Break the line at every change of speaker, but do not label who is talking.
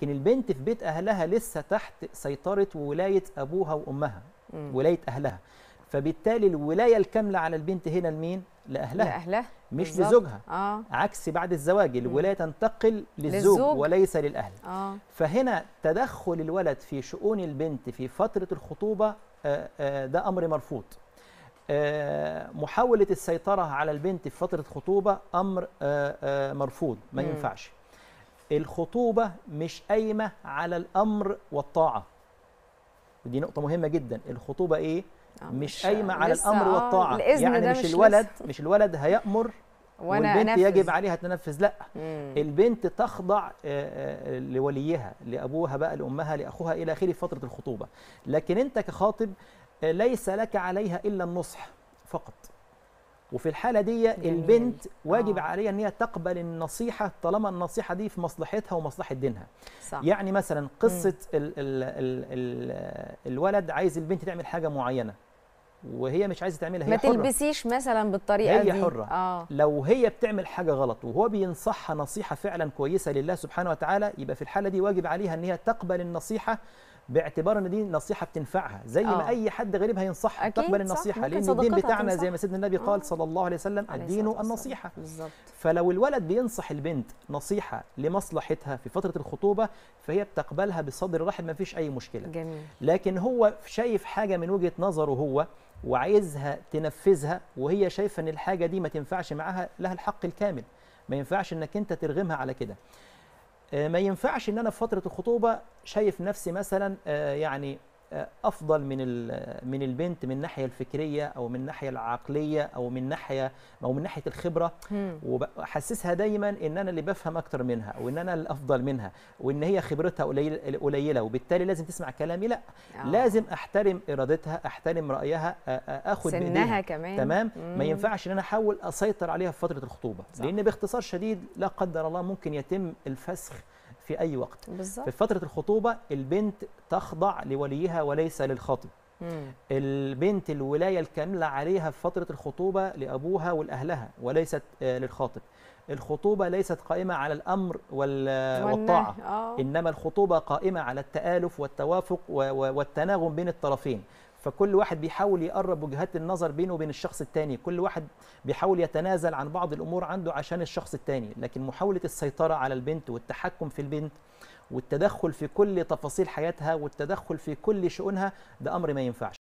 لكن البنت في بيت اهلها لسه تحت سيطره وولايه ابوها وامها
مم.
ولايه اهلها فبالتالي الولايه الكامله على البنت هنا لمين لاهلها
لاهلها
مش
بالظبط.
لزوجها
اه
عكس بعد الزواج الولايه تنتقل للزوج
للزوج.
وليس للاهل
اه
فهنا تدخل الولد في شؤون البنت في فتره الخطوبه آه، آه، ده امر مرفوض آه، محاوله السيطره على البنت في فتره خطوبه امر آه، آه، مرفوض ما
مم.
ينفعش الخطوبه مش قايمه على الامر والطاعه ودي نقطه مهمه جدا الخطوبه ايه
آه،
مش قايمه على
لسه،
الامر
آه،
والطاعه
الإذن
يعني
ده
مش,
مش
الولد
لسه.
مش الولد هيامر
وانا
والبنت
أنفذ.
يجب عليها تنفذ لا
مم.
البنت تخضع آه، آه، لوليها لابوها بقى لامها لاخوها الى اخره في فتره الخطوبه لكن انت كخاطب آه، ليس لك عليها الا النصح فقط وفي الحاله دي
جميل.
البنت واجب
آه.
عليها ان هي تقبل النصيحه طالما النصيحه دي في مصلحتها ومصلحه دينها
صح
يعني مثلا قصه ال ال ال ال الولد عايز البنت تعمل حاجه معينه وهي مش عايزه تعملها
ما
هي حره
تلبسيش مثلا بالطريقه
هي
دي
حرة.
اه
لو هي بتعمل حاجة غلط وهو بينصحها نصيحة فعلا كويسة لله سبحانه وتعالى يبقى في الحالة دي واجب عليها ان هي تقبل النصيحة باعتبار ان دي نصيحة بتنفعها زي
آه.
ما اي حد غريب هينصحها
أكيد،
تقبل
صح.
النصيحة
ممكن
لان الدين
صديقتها
بتاعنا
تنصح.
زي ما سيدنا النبي
آه.
قال صلى الله عليه وسلم
عليه
الدين
الصلاة والسلام.
النصيحة
بالظبط
فلو الولد بينصح البنت نصيحة لمصلحتها في فترة الخطوبة فهي بتقبلها بصدر رحب ما فيش أي مشكلة
جميل
لكن هو شايف حاجة من وجهة نظره هو وعايزها تنفذها وهي شايفة ان الحاجة دي ما تنفعش معاها لها الحق الكامل ما ينفعش انك انت ترغمها على كده آه، ما ينفعش ان انا في فترة الخطوبة شايف نفسي مثلا آه، يعني آه، افضل من ال- من البنت من الناحية الفكرية او من الناحية العقلية او من ناحية او من ناحية الخبرة
مم.
وبحسسها دايما ان انا اللي بفهم اكتر منها وان انا الافضل منها وان هي خبرتها قليل- قليله وبالتالي لازم تسمع كلامي لا
آه.
لازم احترم ارادتها احترم رايها آ- آ- اخد
سنها
بايديها
كمان
تمام
مم.
ما ينفعش ان انا احاول اسيطر عليها في فتره الخطوبه
صح.
لان باختصار شديد لا قدر الله ممكن يتم الفسخ في اي وقت
بالظبط
في فتره الخطوبه البنت تخضع لوليها وليس للخاطب
مم.
البنت الولايه الكامله عليها في فتره الخطوبه لابوها ولاهلها وليست آه، للخاطب الخطوبه ليست قائمه على الامر وال- والطاعه
والنهي. اه
انما الخطوبه قائمه على التالف والتوافق و- و- والتناغم بين الطرفين فكل واحد بيحاول يقرب وجهات النظر بينه وبين الشخص الثاني كل واحد بيحاول يتنازل عن بعض الامور عنده عشان الشخص الثاني لكن محاوله السيطره على البنت والتحكم في البنت والتدخل في كل تفاصيل حياتها والتدخل في كل شؤونها ده امر ما ينفعش